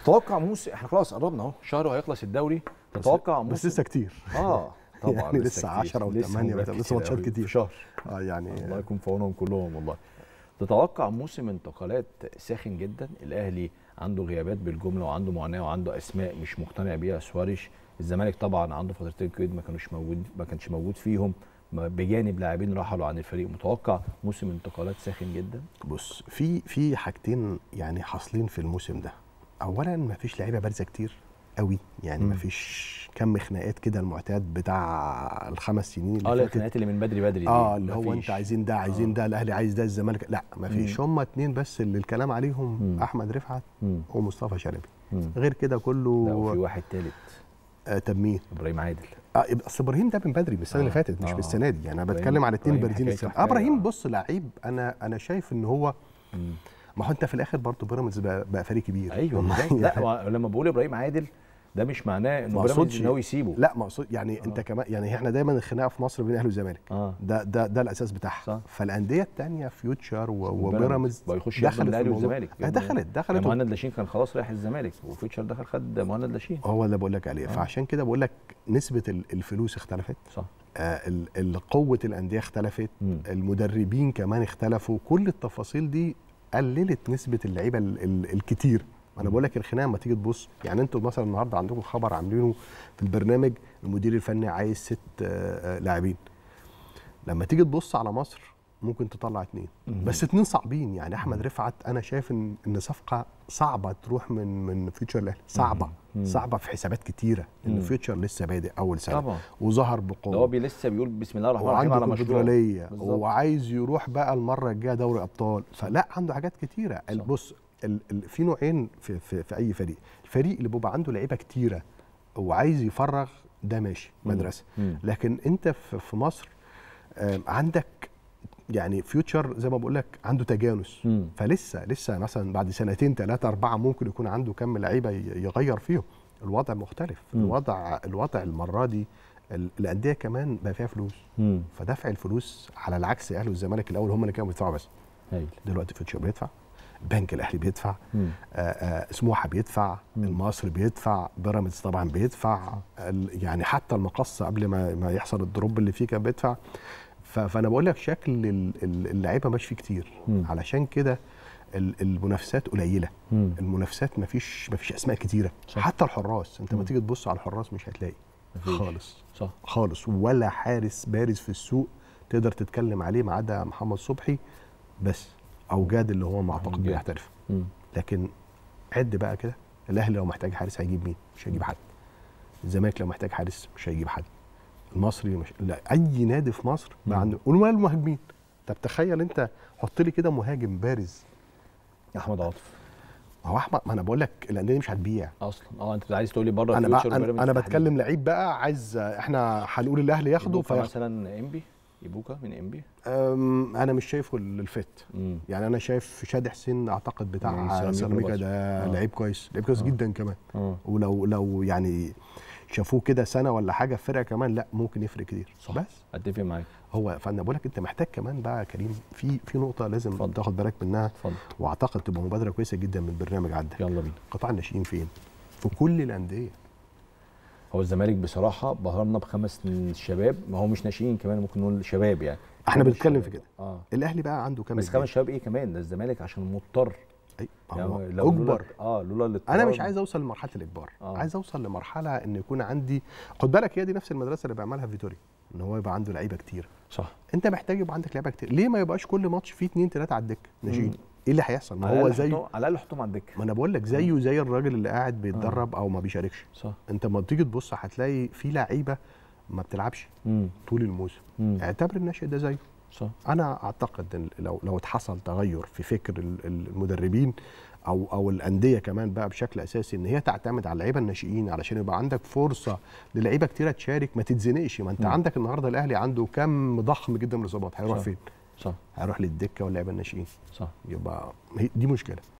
تتوقع موسم احنا خلاص قربنا اهو شهر وهيخلص الدوري تتوقع بس موسم لسه كتير اه طبعا يعني لسه 10 و8 لسه مباريات لسه ماتشات قوي كتير. في شهر اه يعني الله يكون في عونهم كلهم والله تتوقع موسم انتقالات ساخن جدا الاهلي عنده غيابات بالجمله وعنده معاناه وعنده اسماء مش مقتنع بيها سواريش الزمالك طبعا عنده فترتين قيد ما كانوش موجود ما كانش موجود فيهم ما- بجانب لاعبين رحلوا عن الفريق متوقع موسم انتقالات ساخن جدا بص في في حاجتين يعني حاصلين في الموسم ده اولا ما فيش لعيبه بارزه كتير قوي يعني مم. ما فيش كم خناقات كده المعتاد بتاع الخمس سنين اللي اه فاتت. الخناقات اللي من بدري بدري دي اه اللي هو مفيش. انت عايزين ده عايزين آه. ده الاهلي عايز ده الزمالك لا ما فيش هم اتنين بس اللي الكلام عليهم مم. احمد رفعت مم. ومصطفى شلبي مم. غير كده لا وفي كله واحد ثالث آه طب مين؟ ابراهيم عادل اه يبقى اصل ابراهيم ده من بدري من السنه اللي آه، فاتت مش آه. من السنه دي يعني انا إبراهيم- بتكلم على اتنين إبراهيم بارزين حكايته السنه حكاية. آه ابراهيم بص لعيب انا انا شايف ان هو مم. ما هو انت في الاخر برضه بيراميدز بقى, بقى فريق كبير ايوه والله بالظبط. لا يعني. هو لما بقول ابراهيم عادل ده مش معناه انه ما بيراميدز اقصدش ان هو يسيبه لا ما اقصد يعني انت كمان يعني احنا دايما الخناقه في مصر بين الاهلي والزمالك اه ده ده ده الاساس بتاعها صح. فالانديه الثانيه فيوتشر و- وبيراميدز وبيراميدز بقى يخش دخلت يخدم في الاهلي الموضوع. والزمالك آه، دخلت يعني دخلت مهند لاشين كان خلاص رايح الزمالك وفيوتشر دخل خد مهند لاشين هو اللي بقول لك عليه آه. فعشان كده بقول لك نسبه ال- الفلوس اختلفت صح آه، ال- ال- قوه الانديه اختلفت مم. المدربين كمان اختلفوا كل التفاصيل دي قللت نسبه اللعيبه ال- ال- الكتير انا بقول لك الخناقه لما تيجي تبص يعني انتوا مثلا النهارده عندكم خبر عاملينه في البرنامج المدير الفني عايز ست آه، آه، لاعبين لما تيجي تبص على مصر ممكن تطلع اتنين مم. بس اتنين صعبين يعني احمد رفعت انا شايف ان ان صفقه صعبه تروح من من فيوتشر الاهلي صعبه مم. صعبه في حسابات كتيره مم. ان فيوتشر لسه بادئ اول سنه طبعا وظهر ده هو بقوه بي لسه بيقول بسم الله الرحمن الرحيم وعنده على مشروع كونفدراليه بالظبط. وعايز يروح بقى المره الجايه دوري ابطال فلا عنده حاجات كتيره صح. بص ال ال في نوعين في, في, في اي فريق الفريق اللي بيبقى عنده لعيبه كتيره وعايز يفرغ ده ماشي مم. مدرسه مم. لكن انت في, في مصر آم، عندك يعني فيوتشر زي ما بقول لك عنده تجانس مم. فلسه لسه مثلا بعد سنتين ثلاثه اربعه ممكن يكون عنده كم لعيبه ي- يغير فيهم الوضع مختلف مم. الوضع الوضع المره دي ال- الانديه كمان بقى فيها فلوس مم. فدفع الفلوس على العكس الاهلي والزمالك الاول هم اللي كانوا بيدفعوا بس هايل دلوقتي فيوتشر بيدفع البنك الاهلي بيدفع مم. آه، آه، سموحه بيدفع مم. المصري بيدفع بيراميدز طبعا بيدفع ال- يعني حتى المقصه قبل ما ما يحصل الدروب اللي فيه كان بيدفع ف- فانا بقول لك شكل ال- ال- اللعيبه ماشي فيه كتير مم. علشان كده ال- المنافسات قليله مم. المنافسات مفيش مفيش اسماء كتيره صح. حتى الحراس انت مم. ما تيجي تبص على الحراس مش هتلاقي مفيش. خالص صح خالص ولا حارس بارز في السوق تقدر تتكلم عليه ما عدا محمد صبحي بس او جاد اللي هو ما اعتقد جاد. بيحترف مم. لكن عد بقى كده الاهلي لو محتاج حارس هيجيب مين مش هيجيب حد الزمالك لو محتاج حارس مش هيجيب حد المصري مش لا اي نادي في مصر بقى مم. عنده ومال المهاجمين طب تخيل انت حط لي كده مهاجم بارز احمد عاطف ما هو احمد ما انا بقول لك الانديه دي مش هتبيع اصلا اه انت عايز تقول لي بره انا بقى فيوتشر انا, وبيراميدز أنا تحديداً. بتكلم لعيب بقى عايز احنا هنقول الاهلي ياخده يبوكا فياخد مثلا انبي يبوكا من انبي أم، انا مش شايفه الفت مم. يعني انا شايف شادي حسين اعتقد من بتاع سيراميكا سيراميكا برضه. ده آه. لعيب كويس لعيب كويس آه. جدا كمان اه ولو لو يعني شافوه كده سنه ولا حاجه في فرقه كمان لا ممكن يفرق كتير صح. بس اتفق معاك هو فانا بقول لك انت محتاج كمان بقى يا كريم في في نقطه لازم اتفضل. تاخد بالك منها اتفضل واعتقد تبقى مبادره كويسه جدا من البرنامج عندك يلا بينا قطاع الناشئين فين في كل الانديه هو الزمالك بصراحه بهرنا بخمس شباب ما هو مش ناشئين كمان ممكن نقول شباب يعني احنا خمس بنتكلم شباب. في كده اه الاهلي بقى عنده كام بس جديد؟ خمس شباب ايه كمان ده الزمالك عشان مضطر أي هو يعني لو اجبر لولا- اه لولا الاضطرار انا مش عايز اوصل لمرحله الاجبار آه. آه. عايز اوصل لمرحله ان يكون عندي خد بالك هي دي نفس المدرسه اللي بيعملها فيتوريا ان هو يبقى عنده لعيبه كتير صح انت محتاج يبقى عندك لعيبه كتير ليه ما يبقاش كل ماتش فيه اتنين تلاته على الدكه ناشئين مم. ايه اللي هيحصل ما على هو الأقل زي حطهم- على الاقل حطهم على الدكه ما انا بقول لك زيه زي الراجل اللي قاعد بيتدرب او ما بيشاركش صح انت لما تيجي تبص هتلاقي في لعيبه ما بتلعبش امم طول الموسم امم اعتبر الناشئ ده زيه صح انا اعتقد ان لو لو اتحصل تغير في فكر ال- ال- المدربين او او الانديه كمان بقى بشكل اساسي ان هي تعتمد على اللعيبه الناشئين علشان يبقى عندك فرصه للعيبه كتيره تشارك ما تتزنقش ما انت مم. عندك النهارده الاهلي عنده كم ضخم جدا من الاصابات هيروح صح. فين؟ صح هيروح للدكه واللعيبه الناشئين صح يبقى هي- دي مشكله